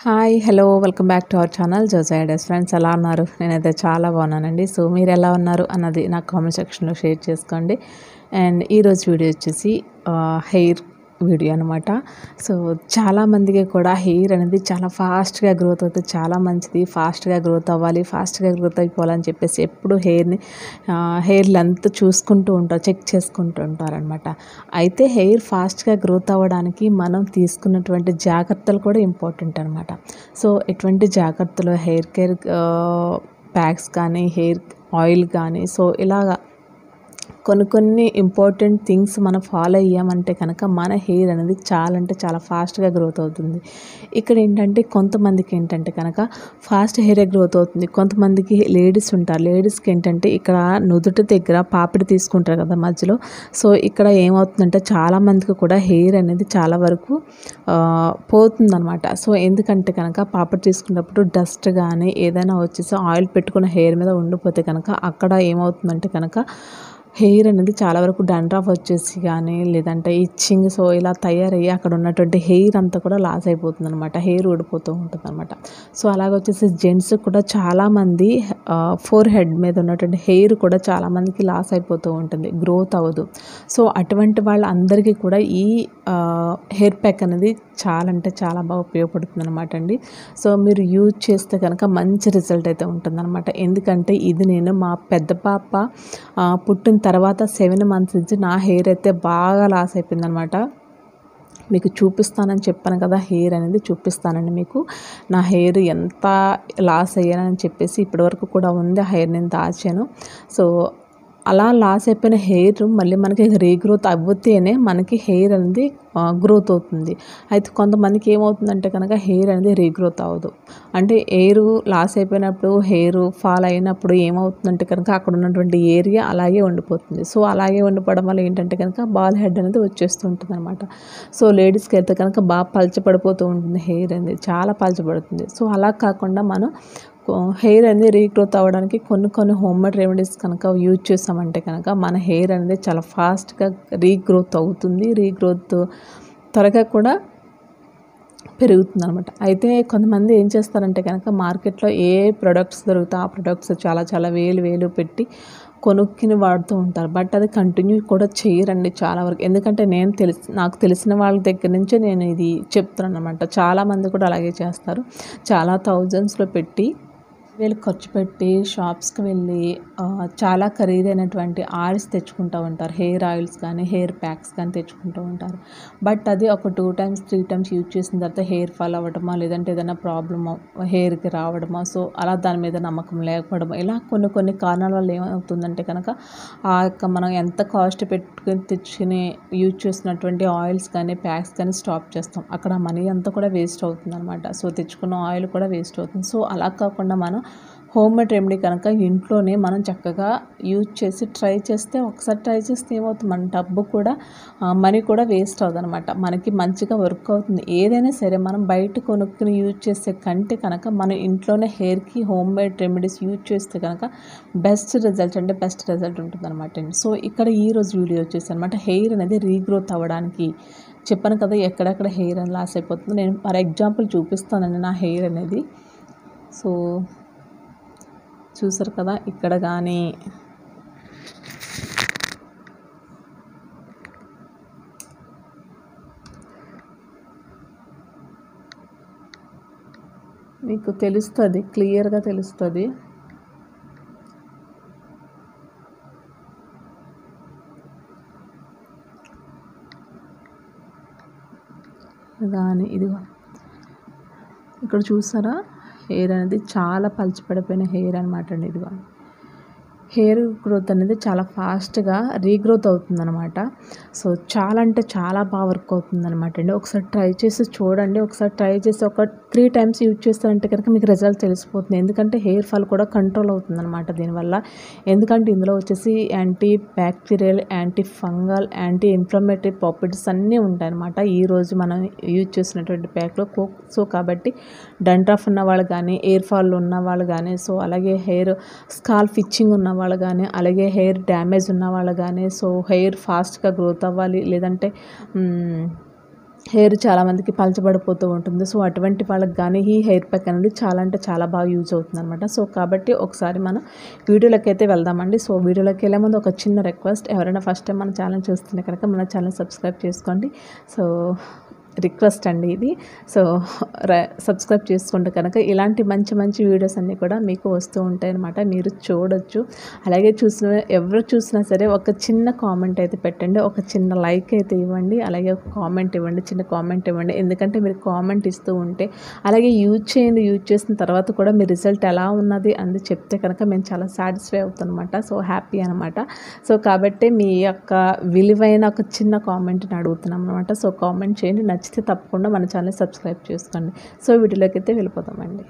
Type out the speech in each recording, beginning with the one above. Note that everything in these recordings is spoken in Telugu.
hi hello welcome back to our channel జోజైడస్ ఫ్రెండ్స్ ఎలా ఉన్నారు నేనైతే చాలా బాగున్నానండి సో మీరు ఎలా ఉన్నారు అన్నది నాకు కామెంట్ సెక్షన్లో షేర్ చేసుకోండి అండ్ ఈరోజు వీడియో వచ్చేసి హెయిర్ వీడియో అనమాట సో చాలామందికి కూడా హెయిర్ అనేది చాలా ఫాస్ట్గా గ్రోత్ అవుతుంది చాలా మంచిది ఫాస్ట్గా గ్రోత్ అవ్వాలి ఫాస్ట్గా గ్రోత్ అయిపోవాలని చెప్పేసి ఎప్పుడు హెయిర్ని హెయిర్ లెంత్ చూసుకుంటూ ఉంటారు చెక్ చేసుకుంటూ ఉంటారనమాట అయితే హెయిర్ ఫాస్ట్గా గ్రోత్ అవ్వడానికి మనం తీసుకున్నటువంటి జాగ్రత్తలు కూడా ఇంపార్టెంట్ అనమాట సో ఎటువంటి జాగ్రత్తలు హెయిర్ కేర్ ప్యాక్స్ కానీ హెయిర్ ఆయిల్ కానీ సో ఇలాగా కొన్ని కొన్ని ఇంపార్టెంట్ థింగ్స్ మనం ఫాలో అయ్యామంటే కనుక మన హెయిర్ అనేది చాలా అంటే చాలా ఫాస్ట్గా గ్రోత్ అవుతుంది ఇక్కడ ఏంటంటే కొంతమందికి ఏంటంటే కనుక ఫాస్ట్ హెయిర్ గ్రోత్ అవుతుంది కొంతమందికి లేడీస్ ఉంటారు లేడీస్కి ఏంటంటే ఇక్కడ నుదుటి దగ్గర పాపిడి తీసుకుంటారు కదా మధ్యలో సో ఇక్కడ ఏమవుతుందంటే చాలా మందికి కూడా హెయిర్ అనేది చాలా వరకు పోతుందన్నమాట సో ఎందుకంటే కనుక పాపిడి తీసుకున్నప్పుడు డస్ట్ కానీ ఏదైనా వచ్చేసి ఆయిల్ పెట్టుకున్న హెయిర్ మీద ఉండిపోతే కనుక అక్కడ ఏమవుతుందంటే కనుక హెయిర్ అనేది చాలా వరకు డండ్రాఫ్ వచ్చేసి కానీ లేదంటే ఇచ్చింగ్ సో ఇలా తయారయ్యి అక్కడ ఉన్నటువంటి హెయిర్ అంతా కూడా లాస్ అయిపోతుంది అనమాట హెయిర్ ఊడిపోతూ ఉంటుంది అనమాట సో అలాగ వచ్చేసి జెంట్స్ కూడా చాలామంది ఫోర్ హెడ్ మీద ఉన్నటువంటి హెయిర్ కూడా చాలామందికి లాస్ అయిపోతూ ఉంటుంది గ్రోత్ అవ్వదు సో అటువంటి వాళ్ళందరికీ కూడా ఈ హెయిర్ ప్యాక్ అనేది చాలా అంటే చాలా బాగా ఉపయోగపడుతుంది అనమాట అండి సో మీరు యూజ్ చేస్తే కనుక మంచి రిజల్ట్ అయితే ఉంటుందన్నమాట ఎందుకంటే ఇది నేను మా పెద్ద పాప పుట్టిన తర్వాత సెవెన్ మంత్స్ నుంచి నా హెయిర్ అయితే బాగా లాస్ అయిపోయిందనమాట మీకు చూపిస్తానని చెప్పాను కదా హెయిర్ అనేది చూపిస్తానండి మీకు నా హెయిర్ ఎంత లాస్ అయ్యానని చెప్పేసి ఇప్పటివరకు కూడా ఉంది ఆ హెయిర్ నేను దాచాను సో అలా లాస్ అయిపోయిన హెయిర్ మళ్ళీ మనకి రీగ్రోత్ అవ్వితేనే మనకి హెయిర్ అనేది గ్రోత్ అవుతుంది అయితే కొంతమందికి ఏమవుతుందంటే కనుక హెయిర్ అనేది రీగ్రోత్ అవ్వదు అంటే ఎయిర్ లాస్ అయిపోయినప్పుడు హెయిర్ ఫాల్ అయినప్పుడు ఏమవుతుందంటే కనుక అక్కడ ఉన్నటువంటి ఏరియా అలాగే ఉండిపోతుంది సో అలాగే ఉండిపోవడం వల్ల ఏంటంటే కనుక బాల్ హెడ్ అనేది వచ్చేస్తూ ఉంటుంది అనమాట సో లేడీస్కి అయితే కనుక బాగా పలచబడిపోతూ ఉంటుంది హెయిర్ అనేది చాలా పలచబడుతుంది సో అలా కాకుండా మనం హెయిర్ అనేది రీగ్రోత్ అవ్వడానికి కొన్ని కొన్ని హోమ్ మేడ్ రెమెడీస్ కనుక యూజ్ చేసామంటే కనుక మన హెయిర్ అనేది చాలా ఫాస్ట్గా రీగ్రోత్ అవుతుంది రీగ్రోత్ త్వరగా కూడా పెరుగుతుంది అనమాట అయితే కొంతమంది ఏం చేస్తారంటే కనుక మార్కెట్లో ఏ ప్రొడక్ట్స్ దొరుకుతాయి ఆ ప్రొడక్ట్స్ చాలా చాలా వేలు వేలు పెట్టి కొనుక్కిని వాడుతూ ఉంటారు బట్ అది కంటిన్యూ కూడా చేయరండి చాలా వరకు ఎందుకంటే నేను తెలిసి నాకు తెలిసిన వాళ్ళ దగ్గర నుంచే నేను ఇది చెప్తున్నాను అనమాట చాలామంది కూడా అలాగే చేస్తారు చాలా థౌజండ్స్లో పెట్టి వీళ్ళు ఖర్చు పెట్టి షాప్స్కి వెళ్ళి చాలా ఖరీదైనటువంటి ఆయిల్స్ తెచ్చుకుంటూ ఉంటారు హెయిర్ ఆయిల్స్ కానీ హెయిర్ ప్యాక్స్ కానీ తెచ్చుకుంటూ ఉంటారు బట్ అది ఒక two times three times use చేసిన తర్వాత హెయిర్ ఫాల్ అవ్వడమా లేదంటే ఏదైనా ప్రాబ్లమ్ హెయిర్కి రావడమా సో అలా దాని మీద నమ్మకం లేకపోవడం ఇలా కొన్ని కొన్ని కారణాల వల్ల ఏమవుతుందంటే కనుక ఆ యొక్క మనం ఎంత కాస్ట్ పెట్టుకుని తెచ్చుకుని యూజ్ చేసినటువంటి ఆయిల్స్ కానీ ప్యాక్స్ కానీ స్టాప్ చేస్తాం అక్కడ మనీ అంతా కూడా వేస్ట్ అవుతుంది అనమాట సో తెచ్చుకున్న ఆయిల్ కూడా వేస్ట్ అవుతుంది సో అలా కాకుండా మనం హోమ్ మేడ్ రెమెడీ కనుక ఇంట్లోనే మనం చక్కగా యూజ్ చేసి ట్రై చేస్తే ఒకసారి ట్రై చేస్తే ఏమవుతుంది మన డబ్బు కూడా మనీ కూడా వేస్ట్ అవుతుంది అనమాట మనకి మంచిగా వర్క్ అవుతుంది ఏదైనా సరే మనం బయట కొనుక్కుని యూజ్ చేసే కంటే కనుక మనం ఇంట్లోనే హెయిర్కి హోమ్ మేడ్ రెమెడీస్ యూజ్ చేస్తే కనుక బెస్ట్ రిజల్ట్ అంటే బెస్ట్ రిజల్ట్ ఉంటుంది అనమాట అండి సో ఇక్కడ ఈ రోజు వీడియో వచ్చేసి అనమాట హెయిర్ అనేది రీగ్రోత్ అవ్వడానికి చెప్పాను కదా ఎక్కడెక్కడ హెయిర్ అని లాస్ అయిపోతుంది నేను ఫర్ ఎగ్జాంపుల్ చూపిస్తానండి నా హెయిర్ అనేది సో చూసారు కదా ఇక్కడ కానీ మీకు తెలుస్తుంది క్లియర్గా తెలుస్తుంది కానీ ఇదిగో ఇక్కడ చూసారా హెయిర్ అనేది చాలా పలిచిపడిపోయిన హెయిర్ అనమాట అండి ఇదిగో హెయిర్ గ్రోత్ అనేది చాలా ఫాస్ట్గా రీగ్రోత్ అవుతుందన్నమాట సో చాలా అంటే చాలా బాగా వర్క్ అవుతుందన్నమాట అండి ఒకసారి ట్రై చేసి చూడండి ఒకసారి ట్రై చేసి ఒక త్రీ టైమ్స్ యూజ్ చేస్తారంటే కనుక మీకు రిజల్ట్ తెలిసిపోతుంది ఎందుకంటే హెయిర్ ఫాల్ కూడా కంట్రోల్ అవుతుందన్నమాట దీనివల్ల ఎందుకంటే ఇందులో వచ్చేసి anti bacterial anti fungal anti inflammatory properties అన్నీ ఉంటాయన్నమాట ఈరోజు మనం యూజ్ చేసినటువంటి ప్యాక్లో సో కాబట్టి డండ్రాఫ్ ఉన్న వాళ్ళు కానీ ఎయిర్ ఫాల్ ఉన్న వాళ్ళు కానీ సో అలాగే హెయిర్ స్కాల్ఫ్ ఇచ్చింగ్ ఉన్న వాళ్ళు కానీ అలాగే హెయిర్ డ్యామేజ్ ఉన్న వాళ్ళు కానీ సో హెయిర్ ఫాస్ట్గా గ్రోత్ అవ్వాలి లేదంటే హెయిర్ చాలామందికి పలచబడిపోతూ ఉంటుంది సో అటువంటి వాళ్ళకి కానీ ఈ హెయిర్ ప్యాక్ అనేది చాలా అంటే చాలా బాగా యూజ్ అవుతుంది అనమాట సో కాబట్టి ఒకసారి మనం వీడియోలోకి అయితే వెళ్దామండి సో వీడియోలోకి వెళ్ళే ముందు ఒక చిన్న రిక్వెస్ట్ ఎవరైనా ఫస్ట్ టైం మన ఛానల్ చూస్తుంటే కనుక మన ఛానల్ సబ్స్క్రైబ్ చేసుకోండి సో రిక్వెస్ట్ అండి ఇది సో సబ్స్క్రైబ్ చేసుకుంటే కనుక ఇలాంటి మంచి మంచి వీడియోస్ అన్నీ కూడా మీకు వస్తూ ఉంటాయి అనమాట మీరు చూడొచ్చు అలాగే చూసిన ఎవరు చూసినా సరే ఒక చిన్న కామెంట్ అయితే పెట్టండి ఒక చిన్న లైక్ అయితే ఇవ్వండి అలాగే ఒక కామెంట్ ఇవ్వండి చిన్న కామెంట్ ఇవ్వండి ఎందుకంటే మీరు కామెంట్ ఇస్తూ ఉంటే అలాగే యూజ్ చేయండి యూజ్ చేసిన తర్వాత కూడా మీ రిజల్ట్ ఎలా ఉన్నది అని చెప్తే కనుక మేము చాలా సాటిస్ఫై అవుతాం అనమాట సో హ్యాపీ అనమాట సో కాబట్టి మీ యొక్క విలువైన ఒక చిన్న కామెంట్ని అడుగుతున్నాం అనమాట సో కామెంట్ చేయండి నచ్చితే తప్పకుండా మన ఛానల్ సబ్స్క్రైబ్ చేసుకోండి సో వీడియోలోకి అయితే వెళ్ళిపోతామండి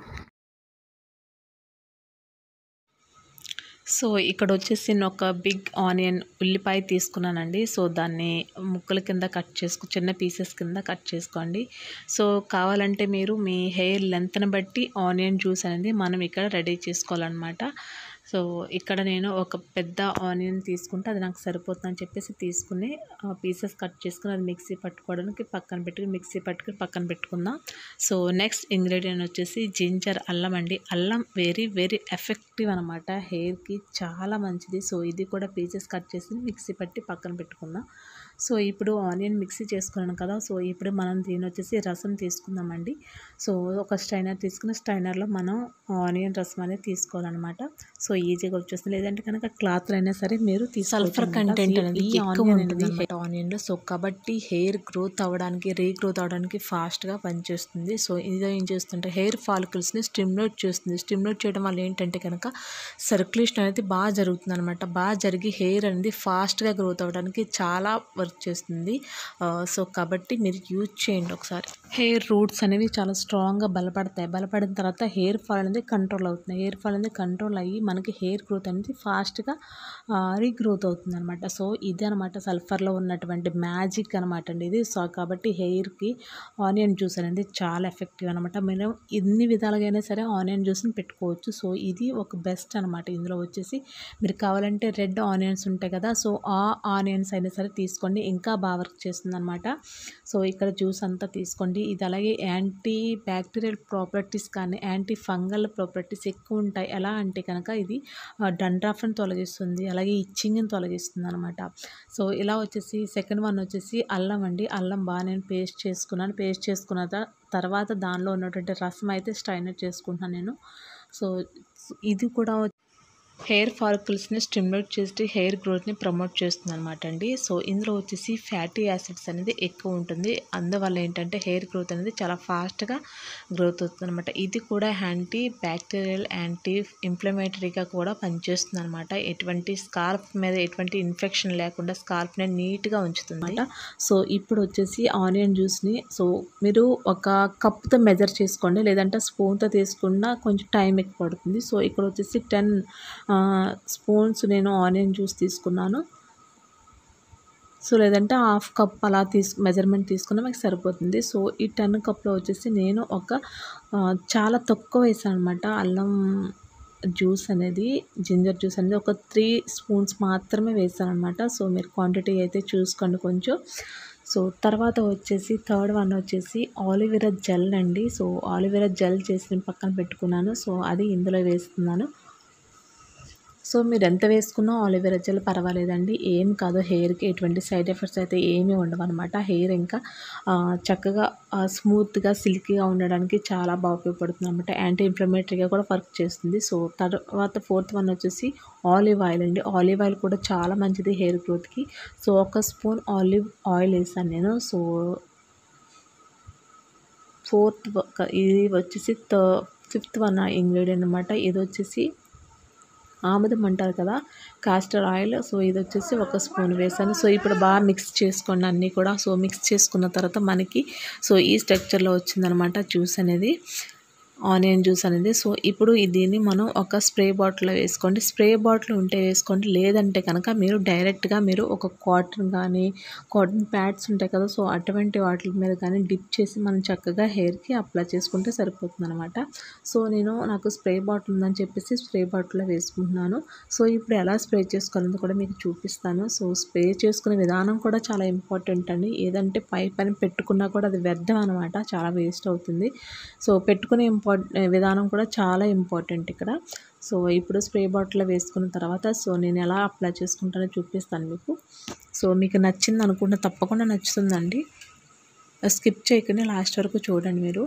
సో ఇక్కడ వచ్చేసి నేను ఒక బిగ్ ఆనియన్ ఉల్లిపాయ తీసుకున్నానండి సో దాన్ని ముక్కల కింద కట్ చేసుకు చిన్న పీసెస్ కింద కట్ చేసుకోండి సో కావాలంటే మీరు మీ హెయిర్ లెంత్ని బట్టి ఆనియన్ జ్యూస్ అనేది మనం ఇక్కడ రెడీ చేసుకోవాలన్నమాట సో ఇక్కడ నేను ఒక పెద్ద ఆనియన్ తీసుకుంటే అది నాకు సరిపోతుందని చెప్పేసి తీసుకుని పీసెస్ కట్ చేసుకుని అది మిక్సీ పట్టుకోవడానికి పక్కన పెట్టుకుని మిక్సీ పట్టుకుని పక్కన పెట్టుకుందాం సో నెక్స్ట్ ఇంగ్రీడియంట్ వచ్చేసి జింజర్ అల్లం అండి అల్లం వెరీ వెరీ ఎఫెక్టివ్ అనమాట హెయిర్కి చాలా మంచిది సో ఇది కూడా పీసెస్ కట్ చేసి మిక్సీ పట్టి పక్కన పెట్టుకుందాం సో ఇప్పుడు ఆనియన్ మిక్సీ చేసుకున్నాను కదా సో ఇప్పుడు మనం దీని వచ్చేసి రసం తీసుకుందామండి సో ఒక స్టైనర్ తీసుకుని స్టైనర్లో మనం ఆనియన్ రసం అనేది తీసుకోవాలన్నమాట సో ఈజీగా వచ్చేస్తుంది లేదంటే కనుక క్లాత్ అయినా సరే మీరు సల్ఫర్ కంటెంట్ అనేది ఈ ఎక్కువ ఆనియన్ ఉంటుంది అనేది ఆనియన్లో సో కాబట్టి హెయిర్ గ్రోత్ అవ్వడానికి రీగ్రోత్ అవ్వడానికి ఫాస్ట్గా పనిచేస్తుంది సో ఇది ఏం చేస్తుంటే హెయిర్ ఫాలికల్స్ని స్టిమ్యులేట్ చేస్తుంది స్టిమ్యులేట్ చేయడం వల్ల ఏంటంటే కనుక సర్క్యులేషన్ అనేది బాగా జరుగుతుంది అనమాట బాగా జరిగి హెయిర్ అనేది ఫాస్ట్గా గ్రోత్ అవ్వడానికి చాలా వర్క్ చేస్తుంది ఆ, సో కాబట్టి మీరు యూజ్ చేయండి ఒకసారి హెయిర్ రూట్స్ అనేవి చాలా స్ట్రాంగ్గా బలపడతాయి బలపడిన తర్వాత హెయిర్ ఫాల్ అనేది కంట్రోల్ అవుతుంది హెయిర్ ఫాల్ అనేది కంట్రోల్ అయ్యి మనకి హెయిర్ గ్రోత్ అనేది ఫాస్ట్గా రీగ్రోత్ అవుతుంది అనమాట సో ఇది అనమాట సల్ఫర్లో ఉన్నటువంటి మ్యాజిక్ అనమాట అండి ఇది సో కాబట్టి హెయిర్కి ఆనియన్ జ్యూస్ అనేది చాలా ఎఫెక్టివ్ అనమాట మనం ఎన్ని విధాలుగా అయినా సరే ఆనియన్ జ్యూస్ని పెట్టుకోవచ్చు సో ఇది ఒక బెస్ట్ అనమాట ఇందులో వచ్చేసి మీరు కావాలంటే రెడ్ ఆనియన్స్ ఉంటాయి కదా సో ఆ ఆనియన్స్ అయినా సరే తీసుకోండి ఇంకా బాగా వర్క్ చేస్తుంది అనమాట సో ఇక్కడ జ్యూస్ అంతా తీసుకోండి ఇది అలాగే యాంటీ బ్యాక్టీరియల్ ప్రాపర్టీస్ కానీ యాంటీ ఫంగల్ ప్రాపర్టీస్ ఎక్కువ ఉంటాయి ఎలా అంటే కనుక ఇది డండ్రాఫ్ని తొలగిస్తుంది అలాగే ఇచ్చింగ్ని తొలగిస్తుంది అనమాట సో ఇలా వచ్చేసి సెకండ్ వన్ వచ్చేసి అల్లం అండి అల్లం బాగా నేను పేస్ట్ చేసుకున్నాను పేస్ట్ చేసుకున్న త- తర్వాత దానిలో ఉన్నటువంటి రసం అయితే స్ట్రైనర్ చేసుకుంటున్నాను నేను సో ఇది కూడా హెయిర్ ఫాలికల్స్ని స్టిమ్యులేట్ చేసి హెయిర్ గ్రోత్ని ప్రమోట్ చేస్తుంది అనమాట అండి సో ఇందులో వచ్చేసి ఫ్యాటీ యాసిడ్స్ అనేది ఎక్కువ ఉంటుంది అందువల్ల ఏంటంటే హెయిర్ గ్రోత్ అనేది చాలా ఫాస్ట్గా గ్రోత్ అవుతుంది అనమాట ఇది కూడా యాంటీ బ్యాక్టీరియల్ యాంటీ ఇన్ఫ్లమేటరీగా కూడా పనిచేస్తుంది అనమాట ఎటువంటి స్కార్ఫ్ మీద ఎటువంటి ఇన్ఫెక్షన్ లేకుండా స్కార్ఫ్ని నీట్గా ఉంచుతుంది అనమాట సో ఇప్పుడు వచ్చేసి ఆనియన్ జ్యూస్ని సో మీరు ఒక కప్తో మెజర్ చేసుకోండి లేదంటే స్పూన్తో తీసుకున్నా కొంచెం టైం ఎక్కువ పడుతుంది సో ఇక్కడ వచ్చేసి టెన్ స్పూన్స్ నేను ఆనియన్ జ్యూస్ తీసుకున్నాను సో లేదంటే హాఫ్ కప్ అలా తీసు మెజర్మెంట్ తీసుకున్నా మీకు సరిపోతుంది సో ఈ టెన్ కప్లో వచ్చేసి నేను ఒక ఆ, చాలా తక్కువ వేసాను అనమాట అల్లం జ్యూస్ అనేది జింజర్ జ్యూస్ అనేది ఒక త్రీ స్పూన్స్ మాత్రమే వేసాను అనమాట సో మీరు క్వాంటిటీ అయితే చూసుకోండి కొంచెం సో తర్వాత వచ్చేసి థర్డ్ వన్ వచ్చేసి ఆలివెరా జెల్ అండి సో ఆలివెరా జెల్ చేసి నేను పక్కన పెట్టుకున్నాను సో అది ఇందులో వేస్తున్నాను సో మీరు ఎంత వేసుకున్నా ఆలివేరా జెల్ పర్వాలేదండి ఏం కాదు హెయిర్కి ఎటువంటి సైడ్ ఎఫెక్ట్స్ అయితే ఏమీ ఉండవు అనమాట హెయిర్ ఇంకా ఆ, చక్కగా స్మూత్గా సిల్కీగా ఉండడానికి చాలా బాగా ఉపయోగపడుతుంది అనమాట యాంటీ ఇన్ఫ్లమేటరీగా కూడా వర్క్ చేస్తుంది సో తర్వాత ఫోర్త్ వన్ వచ్చేసి ఆలివ్ ఆయిల్ అండి ఆలివ్ ఆయిల్ కూడా చాలా మంచిది హెయిర్ గ్రోత్కి సో ఒక స్పూన్ ఆలివ్ ఆయిల్ వేసాను నేను సో ఫోర్త్ ఇది వచ్చేసి ఫిఫ్త్ వన్ ఇంగ్రీడియంట్ అనమాట ఇది వచ్చేసి ఆముదం అంటారు కదా కాస్టర్ ఆయిల్ సో ఇది వచ్చేసి ఒక స్పూన్ వేసాను సో ఇప్పుడు బాగా మిక్స్ చేసుకోండి అన్నీ కూడా సో మిక్స్ చేసుకున్న తర్వాత మనకి సో ఈ స్ట్రక్చర్లో వచ్చిందనమాట జ్యూస్ అనేది ఆనియన్ జ్యూస్ అనేది సో ఇప్పుడు దీన్ని మనం ఒక స్ప్రే బాటిల్లో వేసుకోండి స్ప్రే బాటిల్ ఉంటే వేసుకోండి లేదంటే కనుక మీరు డైరెక్ట్గా మీరు ఒక కాటన్ కానీ కాటన్ ప్యాడ్స్ ఉంటాయి కదా సో అటువంటి వాటి మీద కానీ డిప్ చేసి మనం చక్కగా హెయిర్కి అప్లై చేసుకుంటే సరిపోతుంది అనమాట సో నేను నాకు స్ప్రే బాటిల్ ఉందని చెప్పేసి స్ప్రే బాటిల్లో వేసుకుంటున్నాను సో ఇప్పుడు ఎలా స్ప్రే చేసుకోవాలని కూడా మీకు చూపిస్తాను సో స్ప్రే చేసుకునే విధానం కూడా చాలా ఇంపార్టెంట్ అండి ఏదంటే పై పని పెట్టుకున్నా కూడా అది వ్యర్థం అనమాట చాలా వేస్ట్ అవుతుంది సో పెట్టుకునే ఇంపార్ట్ విధానం కూడా చాలా ఇంపార్టెంట్ ఇక్కడ సో ఇప్పుడు స్ప్రే బాటిల్లో వేసుకున్న తర్వాత సో నేను ఎలా అప్లై చేసుకుంటానో చూపిస్తాను మీకు సో మీకు నచ్చింది అనుకుంటే తప్పకుండా నచ్చుతుందండి స్కిప్ చేయకుండా లాస్ట్ వరకు చూడండి మీరు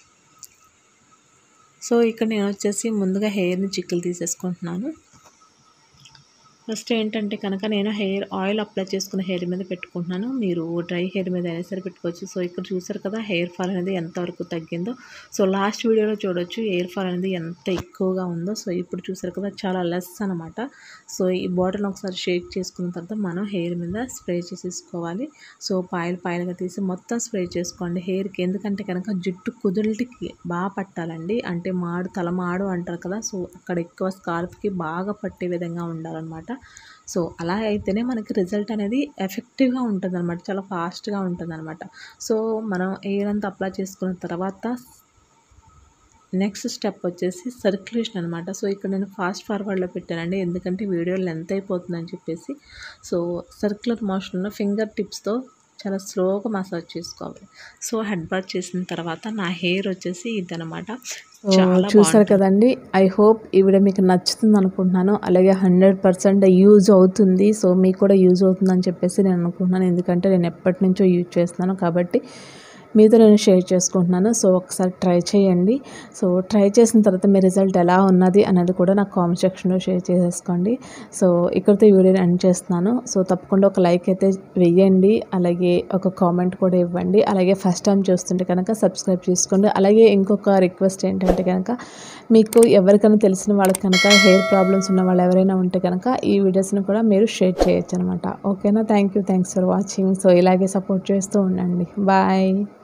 సో ఇక్కడ నేను వచ్చేసి ముందుగా హెయిర్ని చిక్కులు తీసేసుకుంటున్నాను ఫస్ట్ ఏంటంటే కనుక నేను హెయిర్ ఆయిల్ అప్లై చేసుకున్న హెయిర్ మీద పెట్టుకుంటున్నాను మీరు డ్రై హెయిర్ మీద అయినా సరే పెట్టుకోవచ్చు సో ఇక్కడ చూసారు కదా హెయిర్ ఫాల్ అనేది ఎంతవరకు తగ్గిందో సో లాస్ట్ వీడియోలో చూడొచ్చు హెయిర్ ఫాల్ అనేది ఎంత ఎక్కువగా ఉందో సో ఇప్పుడు చూసారు కదా చాలా లెస్ అనమాట సో ఈ బాటిల్ ఒకసారి షేక్ చేసుకున్న తర్వాత మనం హెయిర్ మీద స్ప్రే చేసేసుకోవాలి సో పాయలు పాయలుగా తీసి మొత్తం స్ప్రే చేసుకోండి హెయిర్కి ఎందుకంటే కనుక జుట్టు కుదుళ్ళకి బాగా పట్టాలండి అంటే మాడు తల మాడు అంటారు కదా సో అక్కడ ఎక్కువ స్కార్ఫ్కి బాగా పట్టే విధంగా ఉండాలన్నమాట సో అలా అయితేనే మనకి రిజల్ట్ అనేది ఎఫెక్టివ్గా ఉంటుంది అనమాట చాలా ఫాస్ట్గా ఉంటుంది అనమాట సో మనం ఎయిర్ అంతా అప్లై చేసుకున్న తర్వాత నెక్స్ట్ స్టెప్ వచ్చేసి సర్క్యులేషన్ అనమాట సో ఇక్కడ నేను ఫాస్ట్ ఫార్వర్డ్లో పెట్టానండి ఎందుకంటే వీడియో లెంత్ అయిపోతుందని చెప్పేసి సో సర్క్యులర్ మోషన్లో ఫింగర్ టిప్స్తో చాలా స్లోగా మసాజ్ చేసుకోవాలి సో హెడ్ బాత్ చేసిన తర్వాత నా హెయిర్ వచ్చేసి ఇదనమాట చాలా చూసారు కదండి ఐ హోప్ ఈ వీడియో మీకు నచ్చుతుంది అనుకుంటున్నాను అలాగే హండ్రెడ్ పర్సెంట్ యూజ్ అవుతుంది సో మీకు కూడా యూజ్ అవుతుందని చెప్పేసి నేను అనుకుంటున్నాను ఎందుకంటే నేను ఎప్పటి నుంచో యూజ్ చేస్తున్నాను కాబట్టి మీతో నేను షేర్ చేసుకుంటున్నాను సో ఒకసారి ట్రై చేయండి సో ట్రై చేసిన తర్వాత మీ రిజల్ట్ ఎలా ఉన్నది అనేది కూడా నాకు కామెంట్ సెక్షన్లో షేర్ చేసేసుకోండి సో ఇక్కడితో ఈ వీడియోని ఎండ్ చేస్తున్నాను సో తప్పకుండా ఒక లైక్ అయితే వెయ్యండి అలాగే ఒక కామెంట్ కూడా ఇవ్వండి అలాగే ఫస్ట్ టైం చూస్తుంటే కనుక సబ్స్క్రైబ్ చేసుకోండి అలాగే ఇంకొక రిక్వెస్ట్ ఏంటంటే కనుక మీకు ఎవరికైనా తెలిసిన వాళ్ళకి కనుక హెయిర్ ప్రాబ్లమ్స్ ఉన్న వాళ్ళు ఎవరైనా ఉంటే కనుక ఈ వీడియోస్ని కూడా మీరు షేర్ చేయొచ్చు అనమాట ఓకేనా thank you thanks for watching so ఇలాగే సపోర్ట్ చేస్తూ ఉండండి బాయ్